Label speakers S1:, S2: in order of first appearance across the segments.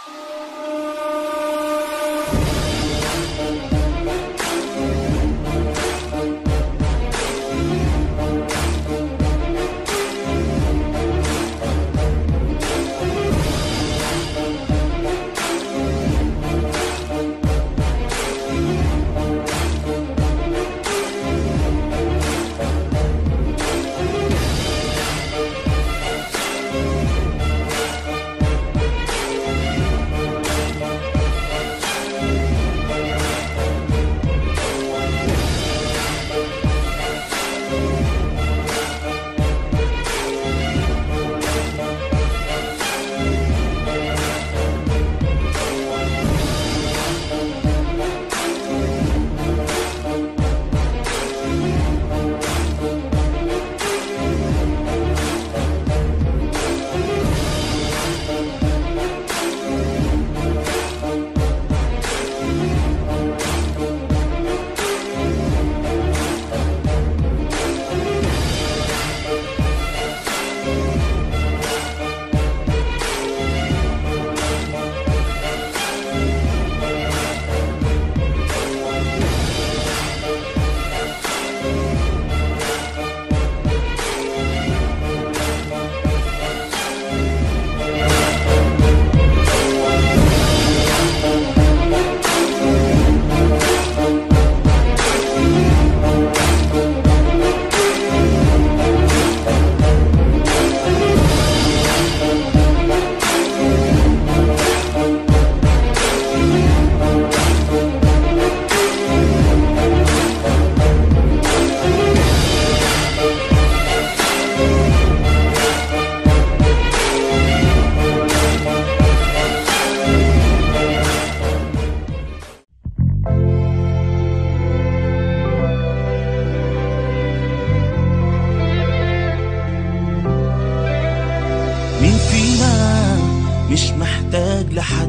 S1: مين فينا مش محتاج لحد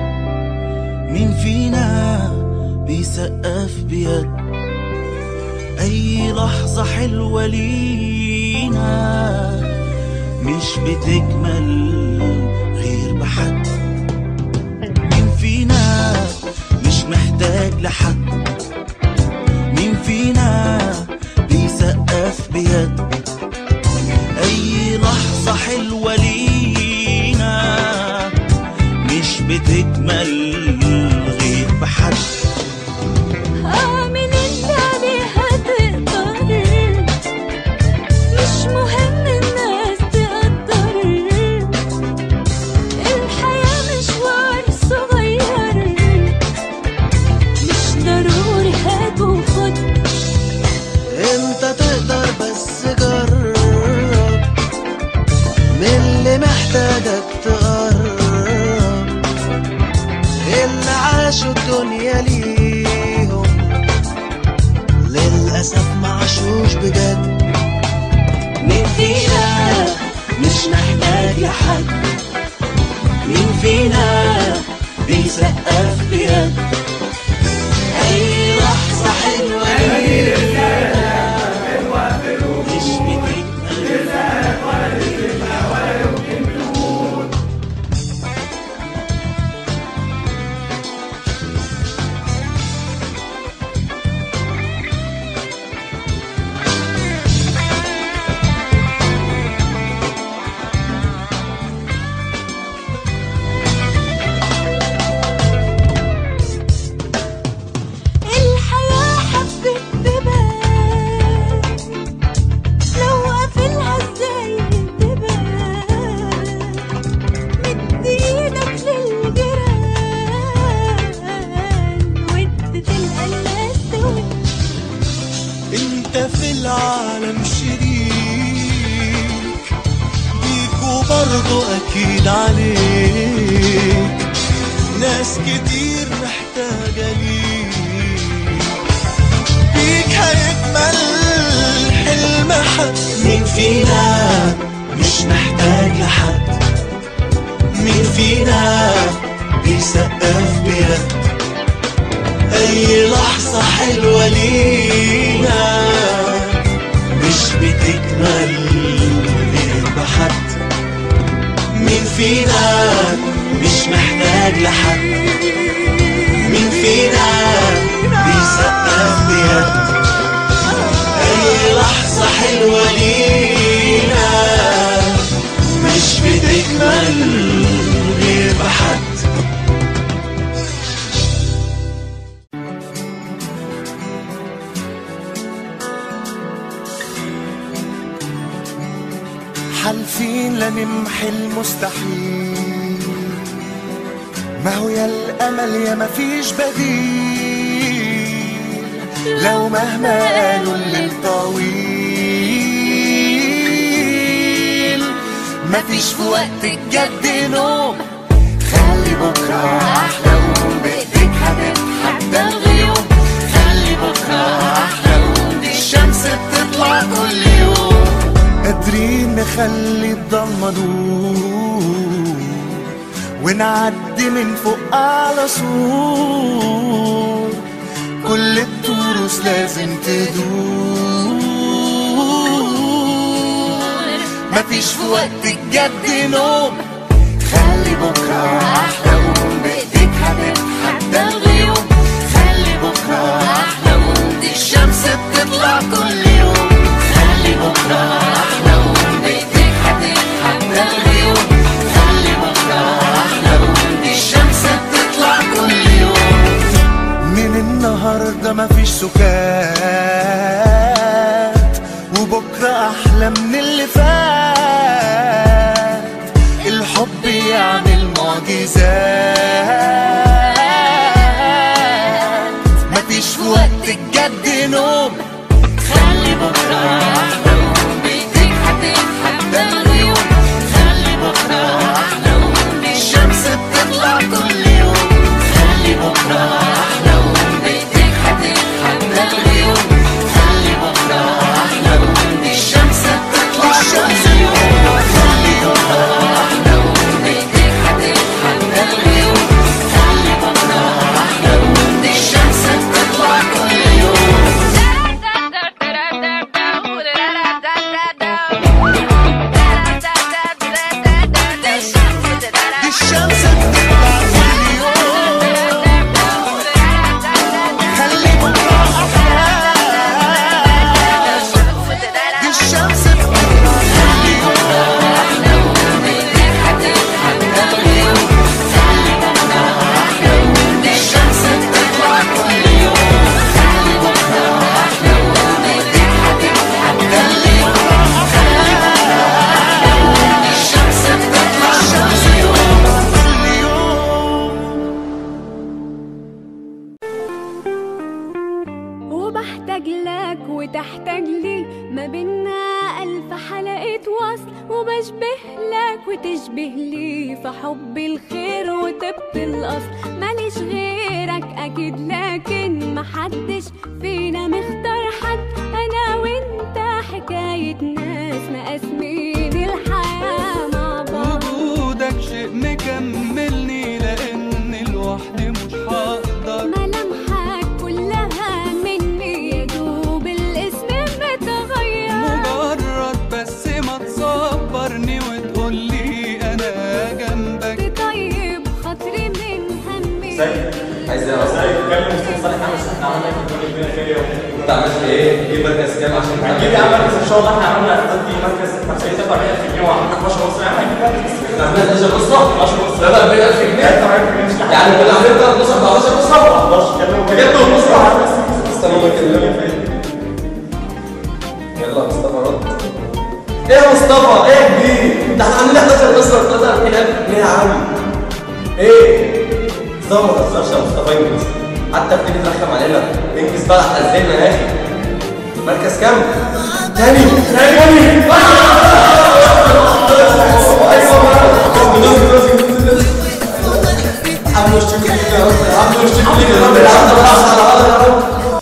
S1: مين فينا بيسقف بيد أي لحظة حلوة لينا مش بتكمل غير بحد مين فينا مش محتاج لحد مين فينا بيسقف بيد أي لحظة حلوة لينا مش بتكمل غير بحد
S2: أعمل اللي عليها تقدر مش مهم الناس تقدر الحياة مشوار صغير مش ضروري هات وخد
S1: انت تقدر بس جرب من اللي محتاجك تقرب اللي عاشوا الدنيا ليهم للأسف ما عاشوش بجد مين فينا مش محتاج لحد مين فينا بيسقف بيد أي لحظة حلوة لينا مش بتكمل
S2: الحياة حبة بيبان لو قافلها ازاي تبان مد ايدك للجيران ود تلقى الناس تود
S1: انت في العالم شريك بيك وبرضه اكيد عليك ناس كتير محتاجة ليك بيك هيكمل حلم حد مين فينا مش محتاج لحد مين فينا بيسقف بيد أي لحظة حلوة لينا مش بتكمل غير بحد مين فينا مش محتاج محتاج لحد مين فينا بيسقف بيد أي لحظة حلوة لينا مش بتكمل غير بحد
S3: حالفين لنمحي المستحيل ما هو يا الأمل يا ما فيش بديل لو مهما قالوا الليل طويل ما فيش في وقت الجد نوم خلي بكرة أحلى وقوم بإيديك هتتحدى الغيوم خلي بكرة أحلى وقوم دي الشمس بتطلع كل يوم قادرين نخلي الضلمة نور ونعدي من فوق على سور كل التروس لازم تدور مفيش في وقت الجد نوم خلي بكرة أحلى وقوم بإيديك هتتحدى الغيوم خلي بكرة أحلى وقوم دي الشمس بتطلع كل يوم خلي بكرة أحلى وقوم بإيديك هتتحدى الغيوم خلي بكرة أحلى وقوم دي الشمس بتطلع كل يوم من النهاردة مفيش سكات وبكرة أحلى من اللي فات الحب يعمل معجزات مفيش في وقت الجد نوم خلي بكرة أحلى وقوم بإيديك هتتحدى الغيوم خلي بكرة أحلى وقوم دي الشمس بتطلع كل يوم خلي بكرة أحلى وقوم بإيديك هتتحدى الغيوم خلي بكرة أحلى وقوم دي الشمس بتطلع كل يوم خلي بكرة أحلى وقوم بإيديك هتتحدى الغيوم خلي بكرة أحلى وقوم دي الشمس بتطلع كل يوم دي الشمس بتطلع كل يوم خلي بكرة أحلى دي الشمس بتطلع كل يوم دي الشمس بتطلع كل يوم خلي بكرة أحلى وبإيديك هتتحدى اليوم دي الشمس بتطلع كل يوم كل يوم
S2: وبحتاج لك وتحتاج لي ما بينا ألف حلقة وصل وبشبه لك وتشبه لي في حب الخير وطب الأصل ماليش غيرك أكيد لكن محدش فينا مختار حد أنا وأنت حكاية ناس مقاسمين الحياة مع بعض
S4: وجودك شيء مكملني لان لوحدي مش هقدر
S2: ملامحك كلها مني يا دوب الاسم متغير
S4: مجرد بس ما تصبرني وتقولي انا جنبك
S2: تطيب خاطري من همي
S5: عايز ايه اصلا؟
S6: اتكلم مصطفى صالح عامل احنا عملنا كده كده خير يوم
S5: انت عملت ايه؟ جيب مركز كام عشان
S6: هنجيب يا عم مركز ان شاء الله احنا عملنا قصدي مركز نفسيه 40000 جنيه وعملنا 12 ونص يعني هنجيب مركز
S5: احنا عملنا 12 نص
S6: 12 ونص
S5: 40000 جنيه
S6: 40000 جنيه مش لحد
S5: يعني كنا عاملين 13 14 نص
S6: 11 كلمه بجد ونص
S5: استنى ما اكلمك يلا يا مصطفى رد ايه يا مصطفى؟ ايه يا كبير؟ ده احنا عاملين 11 نص 33000 جنيه يا عم ايه؟ مصطفى ما تهزرش يا مصطفى انجز حتى بتيجي ترخم علينا انجز بقى هتنزلنا يا اخي مركز كام؟ تاني تاني عم نشتكي لك يا رب عم نشتكي لك يا رب العبد راس على عضل يا رب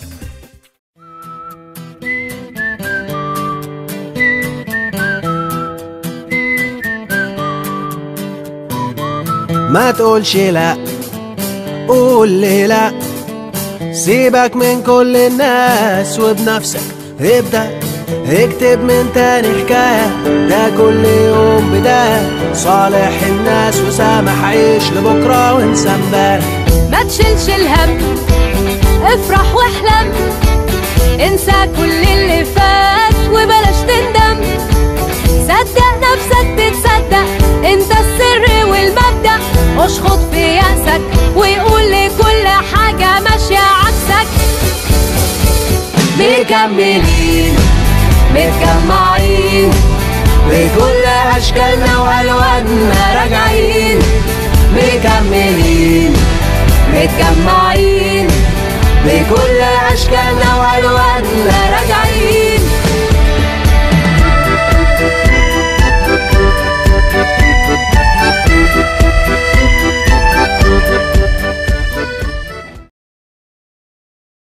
S7: ما تقولش لا قول لي لا سيبك من كل الناس وبنفسك ابدأ اكتب من تاني حكاية ده كل يوم بداية صالح الناس وسامح عيش لبكرة وانسى امبارح
S2: ما تشيلش الهم افرح واحلم انسى كل اللي فات وبلاش تندم صدق نفسك تتصدق انت السر والمبدأ اشخط في يأسك ويقول لكل حاجة ماشية عكسك مكملين متجمعين
S7: بكل اشكالنا والواننا راجعين
S2: مكملين متجمعين
S7: بكل اشكالنا والواننا
S2: راجعين